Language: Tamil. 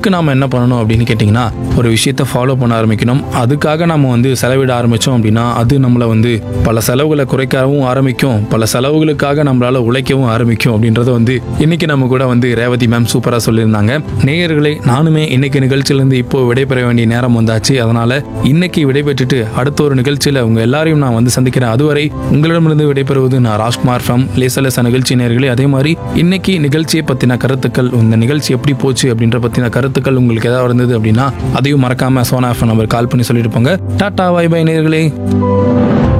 அதுக்கு நாம் என்ன பண்ணணும் அப்படின்னு கேட்டிங்கன்னா ஒரு விஷயத்தை ஃபாலோ பண்ண ஆரம்பிக்கணும் அதுக்காக நம்ம வந்து செலவிட ஆரம்பித்தோம் அப்படின்னா அது நம்மளை வந்து பல செலவுகளை குறைக்கவும் ஆரம்பிக்கும் பல செலவுகளுக்காக நம்மளால உழைக்கவும் ஆரம்பிக்கும் அப்படின்றத வந்து இன்னைக்கு நம்ம கூட வந்து ரேவதி மேம் சூப்பராக சொல்லியிருந்தாங்க நேயர்களே நானுமே இன்னைக்கு நிகழ்ச்சியிலேருந்து இப்போ விடைபெற வேண்டிய நேரம் வந்தாச்சு அதனால இன்னைக்கு விடைபெற்றுட்டு அடுத்த ஒரு நிகழ்ச்சியில் உங்க எல்லாரையும் நான் வந்து சந்திக்கிறேன் அதுவரை உங்களிடமிருந்து விடைபெறுவது நான் ராஜ்குமார் ஃப்ரம் லேசலச நிகழ்ச்சி நேயர்களே அதே மாதிரி இன்னைக்கு நிகழ்ச்சியை பற்றின கருத்துக்கள் இந்த நிகழ்ச்சி எப்படி போச்சு அப்படின்ற பற்றின கருத்துக்கள் உங்களுக்கு ஏதாவது இருந்தது அப்படின்னா அதையும் மறக்காம சோனா எஃப்எம் நம்பர் கால் பண்ணி சொல்லிட்டு போங்க டாடா பை பை நேயர்களே